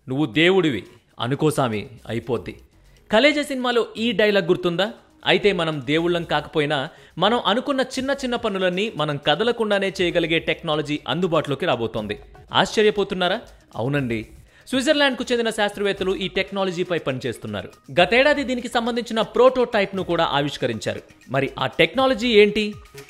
నువ్వు దేవుడివి అనుకోసామి అయిపోద్ది కలేజ సినిమాలో ఈ డైలాగ్ గుర్తుందా అయితే మనం దేవుళ్ళం కాకపోయినా మనం అనుకున్న చిన్న చిన్న పనులన్నీ మనం కదలకుండానే చేయగలిగే టెక్నాలజీ అందుబాటులోకి రాబోతోంది ఆశ్చర్యపోతున్నారా అవునండి స్విట్జర్లాండ్కు చెందిన శాస్త్రవేత్తలు ఈ టెక్నాలజీపై పనిచేస్తున్నారు గతేడాది దీనికి సంబంధించిన ప్రోటోటైప్ను కూడా ఆవిష్కరించారు మరి ఆ టెక్నాలజీ ఏంటి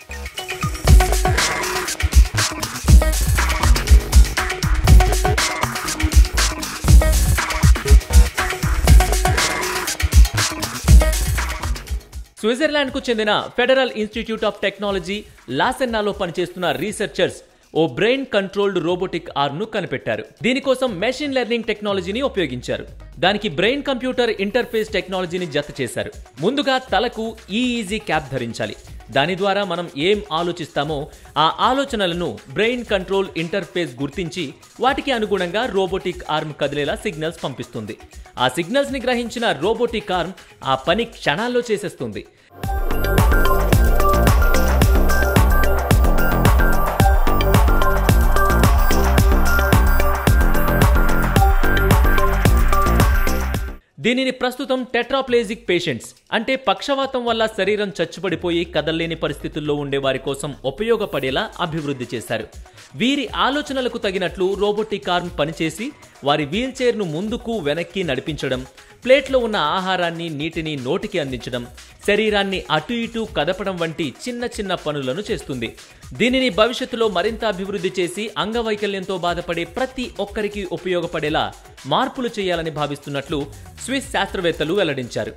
స్విట్జర్లాండ్కు చెందిన ఫెడరల్ ఇన్స్టిట్యూట్ ఆఫ్ టెక్నాలజీ లాసెన్నాలో పనిచేస్తున్న రీసెర్చర్స్ ఓ బ్రెయిన్ కంట్రోల్డ్ రోబోటిక్ ఆర్మ్ ను కనిపెట్టారు దీనికోసం మెషిన్ లెర్నింగ్ టెక్నాలజీని ఉపయోగించారు దానికి బ్రెయిన్ కంప్యూటర్ ఇంటర్ఫేస్ టెక్నాలజీని జత చేశారు ముందుగా తలకు ఈఈజీ క్యాప్ ధరించాలి దాని ద్వారా మనం ఏం ఆలోచిస్తామో ఆ ఆలోచనలను బ్రెయిన్ కంట్రోల్ ఇంటర్ఫేస్ గుర్తించి వాటికి అనుగుణంగా రోబోటిక్ ఆర్మ్ కదిలేలా సిగ్నల్స్ పంపిస్తుంది ఆ సిగ్నల్స్ ని గ్రహించిన రోబోటిక్ ఆర్మ్ ఆ పని క్షణాల్లో చేసేస్తుంది దీనిని ప్రస్తుతం టెట్రాప్లేజిక్ పేషెంట్స్ అంటే పక్షవాతం వల్ల శరీరం చచ్చుబడిపోయి కదల్లేని పరిస్థితుల్లో ఉండే వారి కోసం ఉపయోగపడేలా అభివృద్ధి చేశారు వీరి ఆలోచనలకు తగినట్లు రోబోటిక్ ఆర్మ్ పనిచేసి వారి వీల్ చైర్ను ముందుకు వెనక్కి నడిపించడం ప్లేట్లో ఉన్న ఆహారాన్ని నీటిని నోటికి అందించడం శరీరాన్ని అటు ఇటు కదపడం వంటి చిన్న చిన్న పనులను చేస్తుంది దీనిని భవిష్యత్తులో మరింత అభివృద్ధి చేసి అంగవైకల్యంతో బాధపడే ప్రతి ఒక్కరికి ఉపయోగపడేలా మార్పులు చేయాలని భావిస్తున్నట్లు స్విస్ శాస్త్రవేత్తలు వెల్లడించారు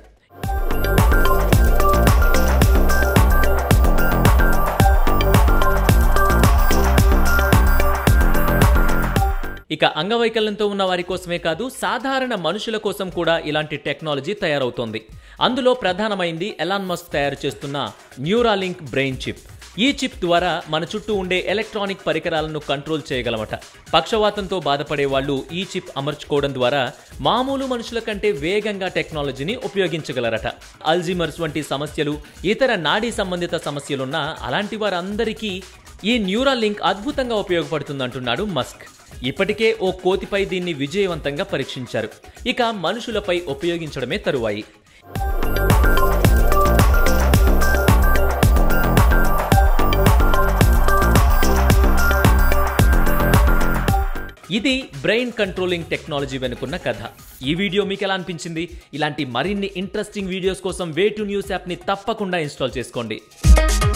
ఇక అంగవైకల్యంతో ఉన్న వారి కోసమే కాదు సాధారణ మనుషుల కోసం కూడా ఇలాంటి టెక్నాలజీ తయారవుతోంది అందులో ప్రధానమైంది ఎలాన్ మస్క్ తయారు చేస్తున్న న్యూరాలింక్ బ్రెయిన్ చిప్ ఈ చిప్ ద్వారా మన చుట్టూ ఉండే ఎలక్ట్రానిక్ పరికరాలను కంట్రోల్ చేయగలమట పక్షవాతంతో బాధపడే వాళ్ళు ఈ చిప్ అమర్చుకోవడం ద్వారా మామూలు మనుషుల కంటే వేగంగా టెక్నాలజీని ఉపయోగించగలరట అల్జీమర్స్ వంటి సమస్యలు ఇతర నాడీ సంబంధిత సమస్యలున్న అలాంటి వారందరికీ ఈ న్యూరాలింక్ అద్భుతంగా ఉపయోగపడుతుందంటున్నాడు మస్క్ ఇప్పటికే ఓ కోతిపై దీన్ని విజయవంతంగా పరీక్షించారు ఇక మనుషులపై ఉపయోగించడమే తరువాయి ఇది బ్రెయిన్ కంట్రోలింగ్ టెక్నాలజీ వెనుకున్న కథ ఈ వీడియో మీకు ఎలా అనిపించింది ఇలాంటి మరిన్ని ఇంట్రెస్టింగ్ వీడియోస్ కోసం వే టు న్యూస్ యాప్ని తప్పకుండా ఇన్స్టాల్ చేసుకోండి